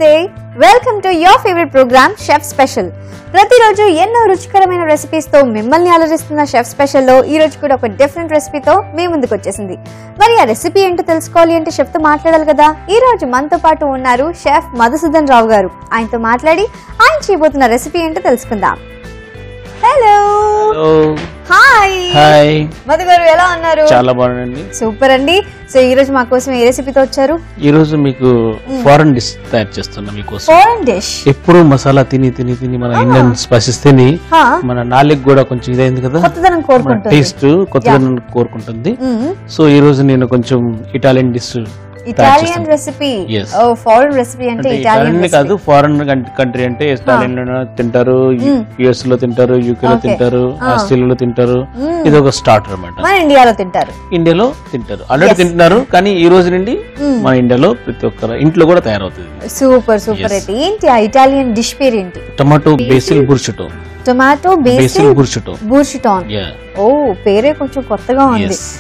నమస్తే welcome to your favourite programme chef special ప్రతిరోజు ఎన్నో రుచికరమైన రెసిపీస్ తో మిమ్మల్ని అలరిస్తున్న షెఫ్ స్పెషల్ లో ఈ రోజు కూడా ఒక డిఫరెంట్ రెసిపీతో మీ ముందుకు వచ్చేసింది మరి ఆ రెసిపీ ఏంటో తెలుసుకోవాలి అంటే షెఫ్ తో మాట్లాడాలి కదా ఈ రోజు మనతో పాటు ఉన్నారు షెఫ్ మధుసూదన్ రావు గారు ఆయనతో మాట్లాడి ఆయన చేయబోతున్న రెసిపీ ఏంటో తెలుసుకుందాం hello hello hi hi Madhu గారు ఎలా ఉన్నారు చాలా బాగుందండి సూపర్ అండి సో ఈ రోజు మా కోసం ఏ రెసిపీతో వచ్చారు ఈ రోజు మీకు ఫారెన్ డిష్ తయారు చేస్తున్నా మీకోసం ఫారెన్ డిష్ ఎప్పుడు మసాలా తిని తిని తిని మన ఇండియన్ స్పైసెస్ తిని హా, మన నాలుగు కూడా కొంచెం ఇదైంది కదా కొత్తదనం మన కోరుకుంటుంది టేస్ట్ కొత్తగా కోరుకుంటుంది మ్మ్. సో ఈ రోజు నేను కొంచెం Italian dish Italian recipe Yes. ఓ ఫారెన్ రెసిపీ అంటే అంటే ఇటాలియన్ ఇటాలియన్ కాదు ఫారెన్ కంట్రీ అంటే ఇటాలియన్ లో తింటారు యుఎస్ లో తింటారు యూకే లో Okay. తింటారు ఆస్ట్రేలియాలో తింటారు ఇది ఒక స్టార్టర్ అన్నమాట మన ఇండియాలో తింటారు ఇండియాలో తింటారు ఆల్రెడీ తింటున్నారు కానీ ఈ రోజు నుండి మన ఇండియాలో ప్రతి ఒక్కరు ఇంట్లో కూడా తయారవుతుంది సూపర్ సూపర్ అయితే ఏంటి ఆ ఇటాలియన్ డిష్ పేరు ఏంటి tomato basil bruschetta tomato basil basil bruschetta bruschetta యా ఓ పేరే కొంచెం కొత్తగా ఉంది ఎస్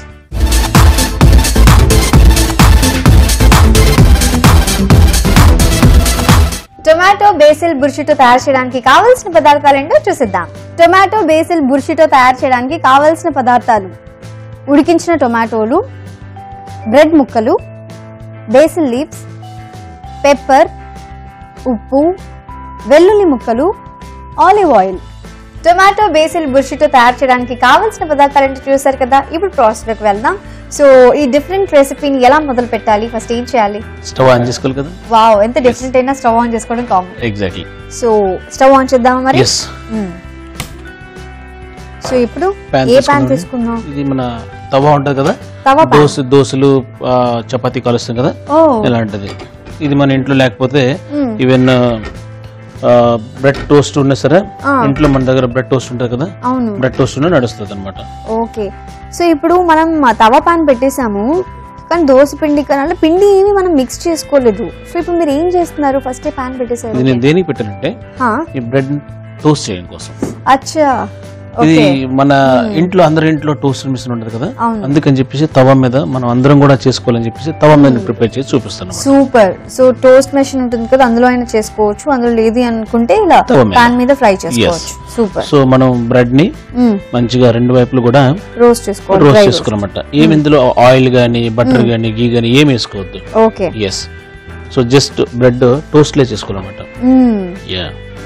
టొమాటో బేసిల్ బుర్షిటో తయారు చేయడానికి కావలసిన పదార్థాలు ఏంటో చూసిద్దాం టొమాటో బేసిల్ బుర్షిటో తయారు చేయడానికి కావలసిన పదార్థాలు ఉడికించిన టొమాటోలు బ్రెడ్ ముక్కలు బేసిల్ లీవ్స్ పెప్పర్ ఉప్పు వెల్లుల్లి ముక్కలు ఆలివ్ ఆయిల్ టొమాటో బేసిల్ బుర్షితో తయారు చేయడానికి కావాల్సిన పదార్థాలు ఏంటో చూసారు కదా ఇప్పుడు ప్రాసెస్లోకి వెళ్దాం సో ఈ డిఫరెంట్ రెసిపీని ఎలా మొదలు పెట్టాలి ఫస్ట్ ఏం చేయాలి స్టవ్ ఆన్ చేసుకోవాలి కదా వావ్ ఎంత డిఫరెంట్ అయినా స్టవ్ ఆన్ చేసుకోవడం common exactly so stove on చేద్దామా మరి ఎస్ మ్మ్. సో ఇప్పుడు Pan ఏ తీసుకుందాం. ప్యాన్ తీసుకుందాం ఇది మన తవా ఉంటది కదా తవా pan. దోశ దోశలు ఆ, చపాతీ కలుస్తాం కదా ఓ ఇలాంటిది ఇది మన ఇంట్లో లేకపోతే మ్మ్. ఈవెన్ బ్రెడ్ టోస్ట్ ఉన్నా సరే ఆ. ఇంట్లో మన దగ్గర బ్రెడ్ టోస్ట్ ఉంటుంది కదా అవును బ్రెడ్ టోస్ట్ ఉన్నా నడుస్తుంది అనమాట ఓకే సో ఇప్పుడు మనం ఆ తవా పాన్ పెట్టేసాము కానీ దోశ పిండి కన్నా పిండి ఏమి మనం మిక్స్ చేసుకోలేదు సో ఇప్పుడు మీరు ఏం చేస్తున్నారు ఫస్ట్ పాన్ పెట్టేసారు ఇది నేను దేనికి పెట్టానంటే హా, ఈ బ్రెడ్ టోస్ట్ చేయడం కోసం అచ్చా ఇది ఓకే మన ఇంట్లో అందరి ఇంట్లో టోస్ట్ మిషన్ ఉంటుంది కదా అవును అందుకని చెప్పేసి తవ మీద మనం అందరం కూడా చేసుకోవాలని చెప్పేసి తవ మీద ప్రిపేర్ చేసి చూపిస్తాను సూపర్ సో టోస్ట్ మెషిన్ ఉంటుంది కదా అందులో అయినా చేసుకోవచ్చు అందులో లేదు అనుకుంటే ఇలా తవ మీద. పాన్ మీద ఫ్రై చేసుకోవచ్చు సూపర్ సో మనం బ్రెడ్ ని మంచిగా రెండు వైపులు కూడా రోస్ట్ చేసుకోవాలి రోస్ట్ dry చేసుకోవాలన్నమాట ఏమి ఇందులో ఆయిల్ గానీ బటర్ గానీ గీ గానీ ఏం వేసుకోవద్దు roast. Okay yes so just bread toast లే చేసుకోవాలన్నమాట మ్మ్. యా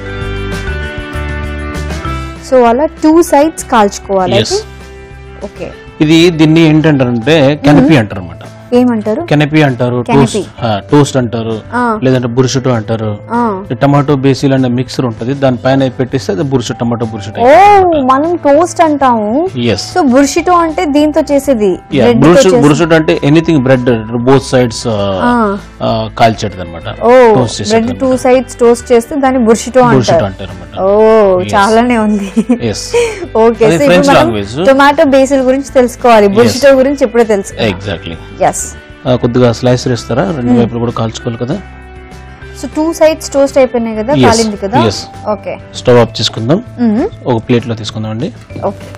సో అలా టూ సైడ్స్ కాల్చుకోవాలి ఎస్ ఓకే ఇది దీన్ని ఏంటంటారంటే కెనపీ అంటారు అనమాట ఏమంటారు కెనపీ అంటారు టోస్ట్ టోస్ట్ అంటారు ఆ, లేదంటే బురుషుటు అంటారు ఆ. టమాటో బేసిల్ అనే మిక్సర్ ఉంటుంది దానిపైన పెట్టేస్తే అది బురుషు టమాటో బురుషుట ఓ మనం టోస్ట్ అంటాము ఎస్ సో బుర్షిటో అంటే దీంతో చేసేది యా Bread తో బురుషు చేసేది. బురుషుట అంటే ఎనీథింగ్ బ్రెడ్ బోత్ సైడ్స్ ఆ. కాల్చేది అనమాట ఓ toast bread two sides toast చేస్తే దాన్ని బుర్షిటో బురుషుట అంటారు అంటారు అనమాట ఓ చాలానే ఉంది ఎస్ ఓకే అది సో ఇప్పుడు French మనం language. టొమాటో బేసిల్ గురించి తెలుసుకోవాలి బుర్షిటో గురించి ఇప్పుడే తెలుసుకోవాలి ఎగ్జాక్ట్లీ ఎస్ కొద్దిగా స్లైసర్ ఇస్తారా రెండు వైపులు కూడా కాల్చుకోవాలి కదా సో టూ సైడ్స్ టోస్ట్ అయిపోయినాయి కదా Yes. కాలింది కదా Yes. ఓకే స్టవ్ ఆఫ్ చేసుకుందాం ఒక ప్లేట్ లో తీసుకుందాం అండి okay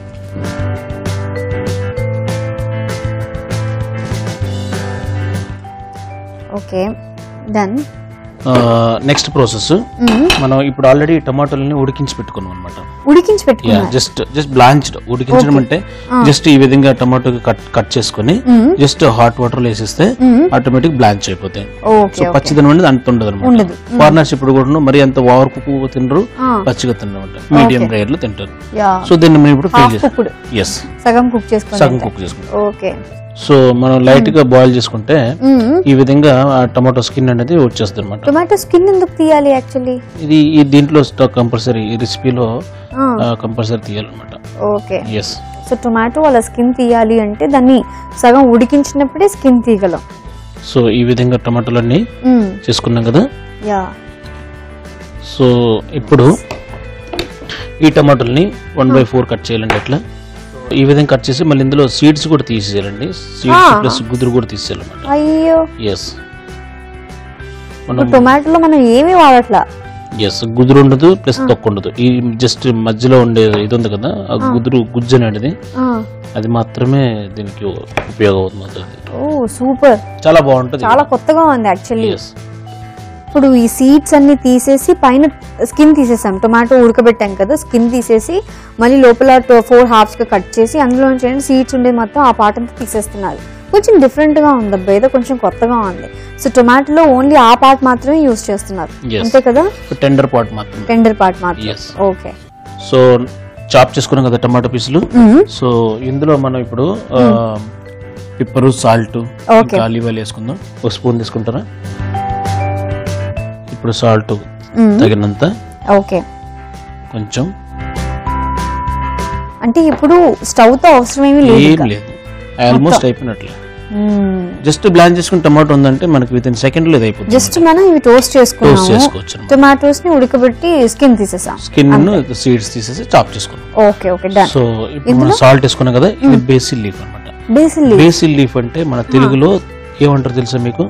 okay done next process మనం ఇప్పుడు ఆల్రెడీ టమాటోలని ఉడికించి పెట్టుకున్నాం అనమాట ఉడికించి యా పెట్టుకున్నా జస్ట్ జస్ట్ బ్లాంచ్డ్ ఉడికించడం అంటే జస్ట్ ఈ విధంగా టమాటో కట్ కట్ చేసుకొని జస్ట్ హాట్ వాటర్ లో వేసేస్తే ఆటోమేటిక్ బ్లాంచ్ అయిపోతాయి సో ఓకే పచ్చిదనం అనేది అంత ఉండదు అనమాట ఉండదు. ఫారినర్స్ ఇప్పుడు కూడా మరి అంత ఓవర్ కుక్ తినరు ఆ. పచ్చిగా తినమాట మీడియం రేర్ లో తింటారు యా సో దీన్ని మనం ఇప్పుడు ఫ్రై హాఫ్ చేస్తాం కుక్డ్ ఎస్ సగం కుక్ చేసుకుని సగం కుక్ చేసుకుంటాం ఓకే సో మనం లైట్ గా బాయిల్ చేసుకుంటే ఈ విధంగా ఆ టమాటో స్కిన్ అనేది వచ్చేస్తుంది అనమాట టొమాటో స్కిన్ ఎందుకు తీయాలి యాక్చువల్లీ ఇది ఈ దీంట్లో స్టాక్ కంపల్సరీ ఈ రెసిపీలో కంపల్సరీ తీయాలన్నమాట ఓకే ఎస్ సో టొమాటో వాళ్ళ స్కిన్ తీయాలి అంటే దాన్ని సగం ఉడికించినప్పుడే స్కిన్ తీయగలం సో ఈ విధంగా టమాటోలన్నీ చేసుకున్నాం కదా యా సో ఇప్పుడు ఈ టమాటోల్ని వన్ బై ఫోర్ కట్ చేయాలండి ఎట్లా ఈ విధంగా కట్ చేసి మళ్ళీ ఇందులో సీడ్స్ కూడా తీసేయాలండి సీడ్స్ ప్లస్ గుదురు కూడా తీసేయాలన్నమాట అయ్యో ఎస్ మనం ఇప్పుడు టొమాటోలో మనం ఏమీ వాడట్లా ఎస్ గుదురు ఉండదు ప్లస్ తొక్కు ఉండదు ఈ జస్ట్ మధ్యలో ఉండే ఇది ఉంది కదా ఆ గుదురు గుజ్జు అనేది ఆ, అది మాత్రమే దీనికి ఉపయోగం అవుతుంది ఓ సూపర్ చాలా బాగుంటుంది చాలా కొత్తగా ఉంది యాక్చువల్లీ ఎస్ ఇప్పుడు ఈ సీడ్స్ అన్ని తీసేసి పైన స్కిన్ తీసేసాం టొమాటో ఉడకబెట్టాం కదా స్కిన్ తీసేసి మళ్ళీ లోపల ఫోర్ హాఫ్స్గా కట్ చేసి అందులో నుంచి సీడ్స్ ఉండే మొత్తం ఆ పార్ట్ అంతా తీసేస్తున్నారు కొంచెం డిఫరెంట్గా ఉంది అబ్బా ఏదో కొంచెం కొత్తగా ఉంది సో టొమాటోలో ఓన్లీ ఆ పార్ట్ మాత్రమే యూస్ చేస్తున్నారు Yes. అంతే కదా టెండర్ పాట్ మాత్రం టెండర్ పార్ట్ మాత్రం Yes. ఓకే సో చాప్ చేసుకున్నాం కదా టమాటో పీసులు సో ఇందులో మనం ఇప్పుడు pepper salt Okay. Olive oil వేసుకుందాం ఒక స్పూన్ తీసుకుంటారా ఇప్పుడు సాల్ట్ తగినంత ఓకే కొంచెం అంటే ఇప్పుడు స్టవ్ తో అవసరం ఏమీ లేదు ఏం ఇంకా. లేదు ఆల్మోస్ట్ అయిపోయినట్లే మ్మ్. జస్ట్ బ్లాన్ చేసుకుని టమాటో ఉందంటే మనకి విత్ ఇన్ సెకండ్ లో ఇది అయిపోతుంది జస్ట్ మనం ఇవి టోస్ట్ టోస్ట్ చేసుకున్నాము చేసుకోవచ్చు అన్నమాట. టొమాటోస్ ని ఉడకబెట్టి స్కిన్ తీసేసాం స్కిన్ సీడ్స్ తీసేసి చాప్ చేసుకున్నాం ఓకే ఓకే డన్ సో ఇప్పుడు మనం సాల్ట్ వేసుకున్నాం కదా ఇది బేసిల్ లీఫ్ అన్నమాట బేసిల్ బేసిల్ లీఫ్ అంటే మన తెలుగులో ఏమంటారు తెలుసా మీకు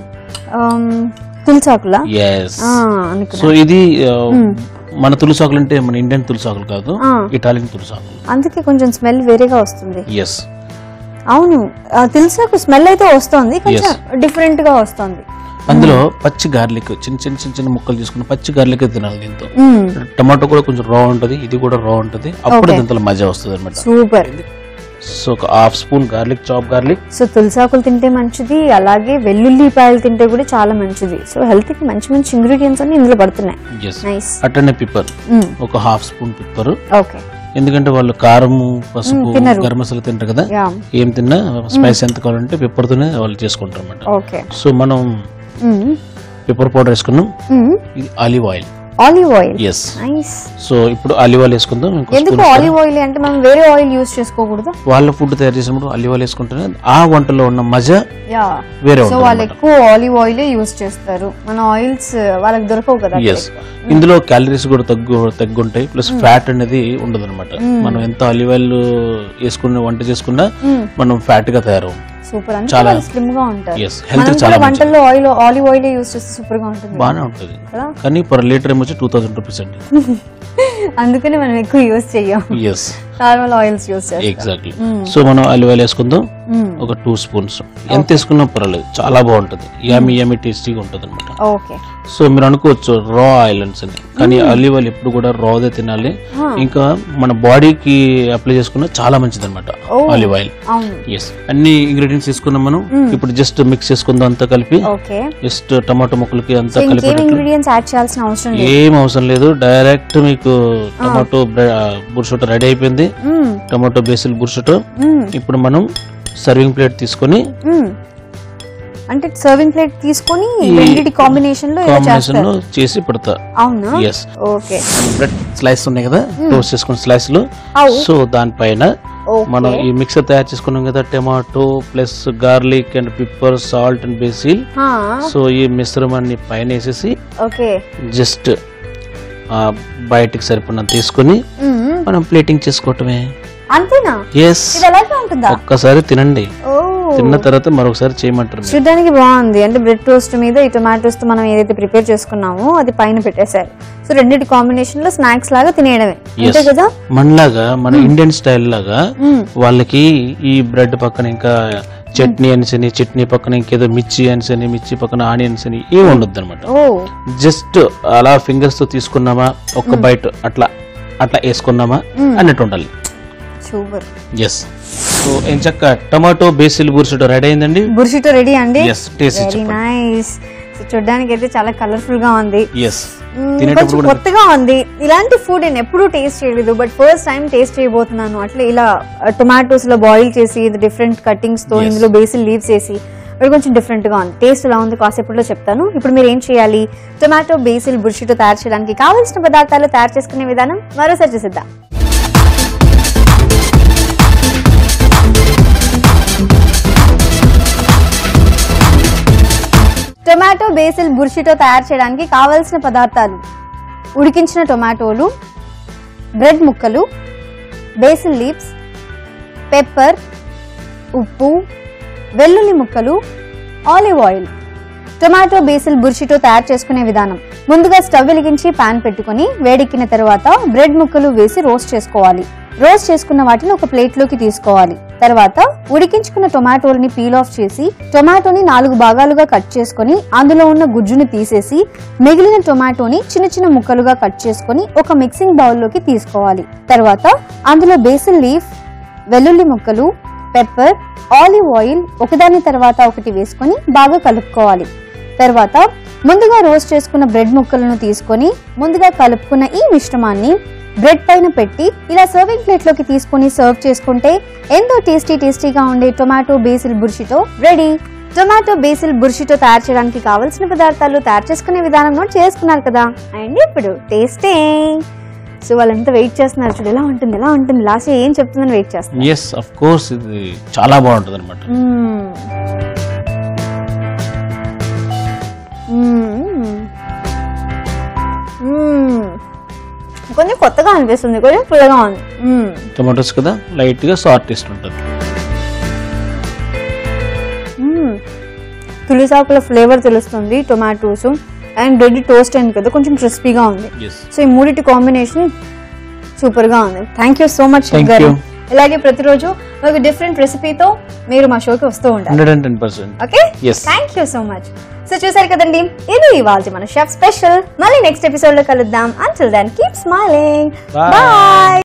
తులసాకులా ఎస్ అనుకున్నా సో ఇది ఆ, మన తులసాకులు అంటే మన ఇండియన్ తులసాకులు కాదు ఆ. ఇటాలియన్ తులసాకులు అందుకే కొంచెం స్మెల్ వేరేగా వస్తుంది ఎస్ అవును ఆ, తులసాకు స్మెల్ అయితే వస్తుంది కొంచెం డిఫరెంట్ గా వస్తుంది అందులో పచ్చి గార్లిక్ చిన్న చిన్న చిన్న చిన్న ముక్కలు తీసుకుని పచ్చి గార్లిక్ తినాలి దీంతో మ్మ్. టమాటో కూడా కొంచెం రా ఉంటది ఇది కూడా రా ఉంటది అప్పుడు దీంతో మజా వస్తుంది అనమాట సూపర్ సో ఒక half spoon garlic chop garlic so తులసాకులు తింటే మంచిది అలాగే వెల్లుల్లిపాయలు తింటే కూడా చాలా మంచిది సో హెల్త్ కి మంచి మంచి ఇంగ్రీడియంట్స్ అన్ని ఇందులో పడుతున్నాయి ఎస్ నైస్ అట్టనే పిప్పర్ ఒక హాఫ్ స్పూన్ పిప్పర్ ఓకే ఎందుకంటే వాళ్ళు కారము పసుపు గరం మసాలా తింటారు కదా యా ఏం తిన్నా స్పైస్ ఎంత కావాలంటే పెప్పర్తోనే వాళ్ళు చేసుకుంటారు అనమాట ఓకే సో మనం పెప్పర్ పౌడర్ వేసుకున్నాం ఇది olive oil olive oil yes nice so ఇప్పుడు ఆలివ్ ఆయిల్ వేసుకుందాం ఇంకో ఎందుకు స్పూన్ ఆలివ్ ఆయిల్ అంటే మనం వేరే ఆయిల్ యూస్ చేసుకోకూడదు వాళ్ళ ఫుడ్ తయారు చేసినప్పుడు ఆలివ్ ఆయిల్ వేసుకుంటేనే ఆ వంటలో ఉన్న మజా యా వేరే సో వాళ్ళు ఎక్కువ ఆలివ్ ఆయిల్ యూస్ చేస్తారు మన ఆయిల్స్ వాళ్ళకి దొరకవు కదా ఎస్ ఇందులో క్యాలరీస్ కూడా తగ్గు తగ్గుంటాయి ప్లస్ ఫ్యాట్ అనేది ఉండదు అనమాట మనం ఎంత ఆలివ్ ఆయిల్ వేసుకుని వంట చేసుకున్నా మనం ఫ్యాట్ గా తయారు సూపర్ అంటే వాళ్ళు స్లిమ్ గా ఉంటారు ఎస్ హెల్త్ మనం చాలా కూడా వంటల్లో ఆయిల్ ఆలివ్ ఆయిల్ యూస్ చేస్తే సూపర్ గా ఉంటుంది బాగానే ఉంటుంది కదా కానీ పర్ లీటర్ ఏమొచ్చి టూ థౌసండ్ రూపీస్ అండి అందుకని మనం ఎక్కువ యూస్ చెయ్యం ఎస్ నార్మల్ ఆయిల్స్ యూస్ చేస్తాం ఎగ్జాక్ట్లీ సో మనం ఆలివ్ ఆయిల్ వేసుకుందాం ఒక టూ స్పూన్స్ ఎంత వేసుకున్నా పర్వాలేదు చాలా బాగుంటుంది యామి యామి టేస్టీగా ఉంటుంది అనమాట ఓకే సో మీరు అనుకోవచ్చు రా ఆయిల్స్ అని కానీ ఆలివ్ ఆయిల్ ఎప్పుడు కూడా రాదే తినాలి ఇంకా మన బాడీకి అప్లై చేసుకున్న చాలా మంచిది అనమాట ఆలివ్ ఆయిల్ అవును ఎస్ అన్ని ఇంగ్రీడియంట్స్ తీసుకున్నాం మనం ఇప్పుడు జస్ట్ మిక్స్ చేసుకుందాం అంతా కలిపి ఓకే జస్ట్ టమాటో ముక్కలకి అంతా ఇంకేం కలిపి ఇంగ్రీడియంట్స్ యాడ్ చేయాల్సిన అవసరం లేదు ఏం అవసరం లేదు డైరెక్ట్ మీకు టమాటో బుర్షోటో రెడీ అయిపోయింది మ్మ్. టమాటో బేసిల్ బుర్షోటో మ్మ్. ఇప్పుడు మనం సర్వింగ్ ప్లేట్ తీసుకొని మ్మ్. అంటే సర్వింగ్ ప్లేట్ తీసుకొని రెండింటి కాంబినేషన్ లో ఇలా కాంబినేషన్ చేస్తారు లో చేసి పెడతా అవునా ఎస్ ఓకే బ్రెడ్ స్లైస్ ఉన్నాయి కదా టోస్ట్ చేసుకున్న స్లైస్ లు అవు. సో దానిపైన ఓకే మనం ఈ మిక్సర్ తయారు చేసుకున్నాం కదా tomato plus garlic and pepper salt and basil హా, సో ఈ మిశ్రమాన్ని పైన వేసేసి ఓకే జస్ట్ బయటికి సరిపడినంత తీసుకొని మ్మ్. మనం ప్లేటింగ్ చేసుకోవటమే అంతేనా ఎస్ ఇది అలాగే ఉంటుందా ఒక్కసారి తినండి ఓ తిన్న తర్వాత మరొకసారి చేయమంటారు మీరు. చూడడానికి బాగుంది అంటే బ్రెడ్ టోస్ట్ మీద ఈ టొమాటోస్ తో మనం ఏదైతే ప్రిపేర్ చేసుకున్నామో అది పైన పెట్టేశారు సో రెండింటి కాంబినేషన్ లో స్నాక్స్ లాగా తినేయడమే అంతే కదా మనలాగా మన ఇండియన్ స్టైల్ లాగా వాళ్ళకి ఈ బ్రెడ్ పక్కన ఇంకా చట్నీ అనిసని చట్నీ పక్కన ఇంకేదో మిర్చి అనిసని మిర్చి పక్కన ఆనియన్స్ అని ఏం ఉండొద్దు అనమాట ఓ జస్ట్ అలా ఫింగర్స్ తో తీసుకున్నామా ఒక్క బైట్ అట్లా అట్లా వేసుకున్నామా అన్నట్టు ఉండాలి సూపర్ ఎస్ సో ఏం చక్క టమాటో బేసిల్ బుర్సుటో రెడీ అయిందండి బుర్షిటో రెడీ అండి ఎస్ టేస్ట్ వెరీ నైస్ చూడడానికి అయితే చాలా కలర్ఫుల్ గా ఉంది ఎస్ మ్మ్, తినేటప్పుడు కొంచెం కూడా కొత్తగా ఉంది ఇలాంటి ఫుడ్ నేను ఎప్పుడూ టేస్ట్ చేయలేదు బట్ ఫస్ట్ టైం టేస్ట్ చేయబోతున్నాను అట్లా ఇలా టొమాటోస్ లో బాయిల్ చేసి డిఫరెంట్ కటింగ్స్ తో ఇందులో బేసిల్ లీవ్స్ వేసి అది కొంచెం డిఫరెంట్ గా ఉంది టేస్ట్ ఎలా ఉంది కాసేపట్లో చెప్తాను ఇప్పుడు మీరు ఏం చేయాలి టొమాటో బేసిల్ బుర్షితో తయారు చేయడానికి కావాల్సిన పదార్థాలు తయారు చేసుకునే విధానం మరోసారి చూసిద్దాం టొమాటో బేసిల్ బుర్షితో తయారు చేయడానికి కావలసిన పదార్థాలు ఉడికించిన టొమాటోలు బ్రెడ్ ముక్కలు బేసిల్ లీవ్స్ పెప్పర్ ఉప్పు వెల్లుల్లి ముక్కలు ఆలివ్ ఆయిల్ టొమాటో బేసిల్ బుర్షితో తయారు చేసుకునే విధానం ముందుగా స్టవ్ వెలిగించి పాన్ పెట్టుకొని వేడెక్కిన తర్వాత బ్రెడ్ ముక్కలు వేసి రోస్ట్ చేసుకోవాలి రోస్ట్ చేసుకున్న వాటిని ఒక ప్లేట్లోకి తీసుకోవాలి తర్వాత ఉడికించుకున్న టొమాటోల్ని పీల్ ఆఫ్ చేసి టొమాటోని నాలుగు భాగాలుగా కట్ చేసుకొని అందులో ఉన్న గుజ్జుని తీసేసి మిగిలిన టొమాటోని చిన్న చిన్న ముక్కలుగా కట్ చేసుకొని ఒక మిక్సింగ్ బౌల్లోకి తీసుకోవాలి తర్వాత అందులో బేసిల్ లీఫ్ వెల్లుల్లి ముక్కలు పెప్పర్ ఆలివ్ ఆయిల్ ఒకదాని తర్వాత ఒకటి వేసుకొని బాగా కలుపుకోవాలి తర్వాత ముందుగా రోస్ట్ చేసుకున్న బ్రెడ్ ముక్కలను తీసుకొని ముందుగా కలుపుకున్న ఈ మిశ్రమాన్ని బ్రెడ్ పైన పెట్టి ఇలా సర్వింగ్ ప్లేట్లోకి తీసుకొని సర్వ్ చేసుకుంటే ఎంతో టేస్టీ టేస్టీగా ఉండే tomato basil bruschetta ready tomato basil బుర్షితో తయారు చేయడానికి కావలసిన పదార్థాలు తయారు చేసుకునే విధానం నోట్ చేసుకున్నారు కదా అండ్ ఇప్పుడు టేస్టింగ్ సో వాళ్ళంతా వెయిట్ చేస్తున్నారు చూడు ఎలా ఉంటుంది ఎలా ఉంటుంది లాస్ట్ ఏం చెప్తుందని వెయిట్ చేస్తున్నారు ఎస్ అఫ్ కోర్స్ ఇది చాలా బాగుంటుంది అనమాట మ్మ్. మ్మ్. మ్మ్. కొంచెం కొత్తగా అనిపిస్తుంది కొంచెం పుల్లగా ఉంది మ్మ్. టొమాటోస్ కదా లైట్ గా సార్ టేస్ట్ ఉంటుంది మ్మ్. తులసాకుల ఫ్లేవర్ తెలుస్తుంది టొమాటోస్ అండ్ బ్రెడ్ టోస్ట్ అయింది కదా కొంచెం క్రిస్పీగా ఉంది ఎస్ సో ఈ మూడిటి కాంబినేషన్ సూపర్ గా ఉంది thank you so much Thank గారు you. ఇలాగే ప్రతిరోజు ఒక డిఫరెంట్ రెసిపీతో మీరు మా షోకి వస్తూ ఉండాలి hundred and ten percent okay Yes. Thank you so much so చూసారు కదండి ఇది ఇవాళ మన షెఫ్ స్పెషల్ మళ్ళీ నెక్స్ట్ ఎపిసోడ్ లో కలుద్దాం until then keep smiling Bye. Bye